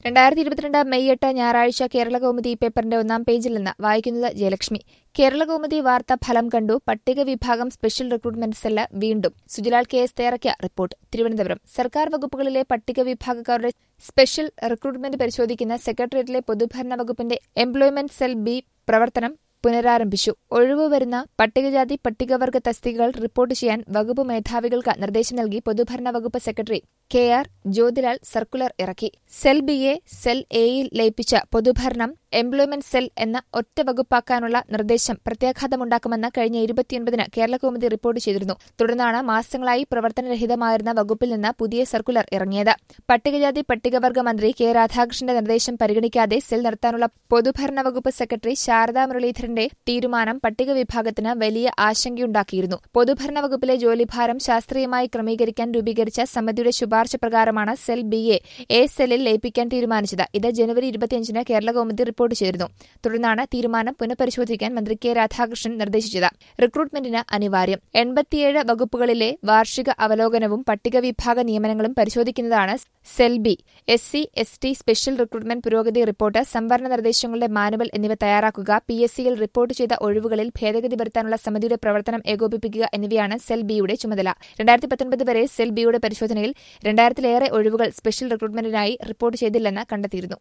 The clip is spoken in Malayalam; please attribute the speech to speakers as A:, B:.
A: രണ്ടായിരത്തി ഇരുപത്തിരണ്ട് മെയ് എട്ട് ഞായറാഴ്ച കേരള കൗമുദി പേപ്പറിന്റെ ഒന്നാം പേജിൽ നിന്ന് വായിക്കുന്നത് ജയലക്ഷ്മി കേരള കൗമുദി വാർത്ത ഫലം കണ്ടു പട്ടിക വിഭാഗം സ്പെഷ്യൽ റിക്രൂട്ട്മെന്റ് സെല്ല് വീണ്ടും സുജിലാൽ കെ എസ് തയ്യാറാക്കിയ റിപ്പോർട്ട് തിരുവനന്തപുരം സർക്കാർ വകുപ്പുകളിലെ പട്ടിക വിഭാഗക്കാരുടെ സ്പെഷ്യൽ റിക്രൂട്ട്മെന്റ് പരിശോധിക്കുന്ന സെക്രട്ടേറിയറ്റിലെ പൊതുഭരണ വകുപ്പിന്റെ എംപ്ലോയ്മെന്റ് സെൽ ബി പ്രവർത്തനം പുനരാരംഭിച്ചു ഒഴിവ് വരുന്ന പട്ടികജാതി പട്ടികവർഗ തസ്തികകൾ റിപ്പോർട്ട് ചെയ്യാൻ വകുപ്പ് മേധാവികൾക്ക് നിർദ്ദേശം നൽകി പൊതുഭരണ വകുപ്പ് secretary K R Jyothilal circular ഇറക്കി സെൽ ബി എ സെൽ എയിൽ ലയിപ്പിച്ച പൊതുഭരണം എംപ്ലോയ്മെന്റ് സെൽ എന്ന ഒറ്റ വകുപ്പാക്കാനുള്ള നിർദ്ദേശം പ്രത്യാഘാതമുണ്ടാക്കുമെന്ന് കഴിഞ്ഞ ഇരുപത്തിയൊൻപതിന് കേരള കൗമുദി റിപ്പോർട്ട് ചെയ്തിരുന്നു തുടർന്നാണ് മാസങ്ങളായി പ്രവർത്തനരഹിതമായിരുന്ന വകുപ്പിൽ നിന്ന് പുതിയ സർക്കുലർ ഇറങ്ങിയത് പട്ടികജാതി പട്ടികവർഗ മന്ത്രി കെ രാധാകൃഷ്ണന്റെ നിർദ്ദേശം പരിഗണിക്കാതെ സെൽ നടത്താനുള്ള പൊതുഭരണ വകുപ്പ് സെക്രട്ടറി ശാരദാ മുരളീധരന്റെ തീരുമാനം പട്ടിക വിഭാഗത്തിന് വലിയ ആശങ്കയുണ്ടാക്കിയിരുന്നു പൊതുഭരണ വകുപ്പിലെ ജോലിഭാരം ശാസ്ത്രീയമായി ക്രമീകരിക്കാൻ രൂപീകരിച്ച സമിതിയുടെ ശുപാർശ പ്രകാരമാണ് സെൽ ബി എ എ സെല്ലിൽ ലയിപ്പിക്കാൻ തീരുമാനിച്ചത് ഇത് ജനുവരി ഇരുപത്തിയഞ്ചിന് കേരള കൗമുദി റിപ്പോർട്ട് ചെയ്തിരുന്നു തുടർന്നാണ് തീരുമാനം പുനഃപരിശോധിക്കാൻ മന്ത്രി കെ രാധാകൃഷ്ണൻ നിർദ്ദേശിച്ചത് റിക്രൂട്ട്മെന്റിന് അനിവാര്യം എൺപത്തിയേഴ് വകുപ്പുകളിലെ വാർഷിക അവലോകനവും പട്ടിക വിഭാഗ നിയമനങ്ങളും പരിശോധിക്കുന്നതാണ് cell B S C S T special recruitment പുരോഗതി റിപ്പോർട്ട് സംവരണ നിർദ്ദേശങ്ങളുടെ മാനുവൽ എന്നിവ തയ്യാറാക്കുക പി എസ് സിയിൽ റിപ്പോർട്ട് ചെയ്ത ഒഴിവുകളിൽ ഭേദഗതി വരുത്താനുള്ള സമിതിയുടെ പ്രവർത്തനം ഏകോപിപ്പിക്കുക എന്നിവയാണ് സെൽ ബിയുടെ ചുമതല രണ്ടായിരത്തി പത്തൊൻപത് വരെ സെൽ ബിയുടെ പരിശോധനയിൽ രണ്ടായിരത്തിലേറെ ഒഴിവുകൾ സ്പെഷ്യൽ റിക്രൂട്ട്മെന്റിനായി റിപ്പോർട്ട് ചെയ്തില്ലെന്ന് കണ്ടെത്തിയിരുന്നു